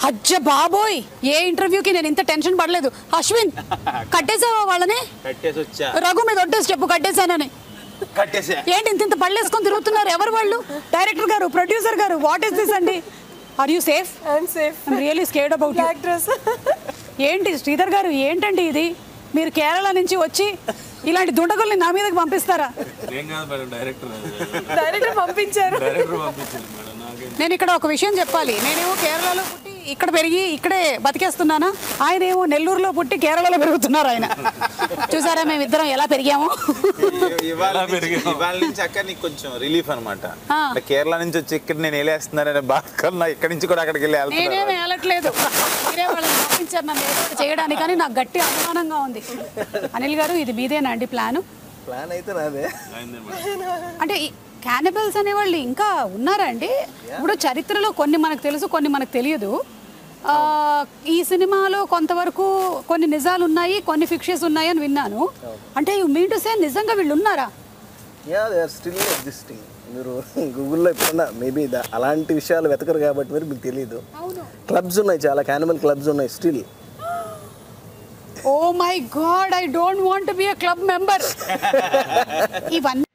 అజ్జ బాబోయ్ ఏ ఇంటర్వ్యూకి నేను ఇంత టెన్షన్ పడలేదు అశ్విన్ కట్టేసావా వాళ్ళని కట్టేసి వచ్చా రఘు మీద ఒట్టేసి చెప్పు కట్టేశానని కట్టేసా ఏంటి ఇంత ఇంత పళ్ళేసుకొని తిరుగుతున్నారు ఎవరు వాళ్ళు డైరెక్టర్ గారు ప్రొడ్యూసర్ గారు వాట్ ఇస్ దిస్ అండి are you safe I'm safe I'm really scared about black dress ఏంటి శ్రీధర్ గారు ఏంటండి ఇది మీరు కేరళ నుంచి వచ్చి ఇలాంటి దుండగుల్ని నా మీదకి పంపిస్తారా ఏం కాదు మేడం డైరెక్టర్ డైరెక్టర్ పంపించారు డైరెక్టర్ పంపించారు మేడం నాకేం నేను ఇక్కడ ఒక విషయం చెప్పాలి నేనేమో కేరళలో పుట్టి ఇక్కడ పెరిగి ఇక్కడే బతికేస్తున్నానా ఆయన ఏమో నెల్లూరులో పుట్టి కేరళలో పెరుగుతున్నారు ఆయన చూసారా మేము ఇద్దరం ఎలా పెరిగాము ఇవాళ ఎలా నుంచి- పెరిగావు? ఇవాళ నుంచి అక్క నీకు కొంచెం రిలీఫ్ అనమాట ఆ. కేరళ నుంచి వచ్చి ఇక్కడ నేను వెళ్ళేస్తున్నాననే బాధ కన్నా ఇక్కడి నుంచి కూడా అక్కడికి వెళ్ళి నేనేమి వెళ్తున్నాను వెళ్ళట్లేదు మీరే వాళ్ళని పంపించారు నన్ను ఏదో ఒకటి చేయడానికి కానీ నాకు గట్టి అభిమానంగా ఉంది అనిల్ గారు ఇది మీదేనా అండి ప్లాను ప్లాన్ అయితే నాదే అయింది మేడం అంటే క్యానిబల్స్ అనేవాళ్ళు ఇంకా ఉన్నారా అండి ఇప్పుడు చరిత్రలో కొన్ని మనకు తెలుసు కొన్ని మనకు తెలియదు ఆ, ఈ సినిమాలో కొంతవరకు కొన్ని నిజాలు ఉన్నాయి కొన్ని ఫిక్షన్స్ ఉన్నాయి అని విన్నాను అంటే యు మీన్ టు సే నిజంగా వీళ్ళు ఉన్నారా yeah they are still existing మీరు గూగుల్లో ఎప్పుడన్నా మేబీ అలాంటి విషయాలు వెతకరు కాబట్టి మీరు మీకు తెలియదు క్లబ్స్ ఉన్నాయి చాలా క్యానిమల్ క్లబ్స్ ఉన్నాయి still oh my god I don't want be a club member ఇవన్నీ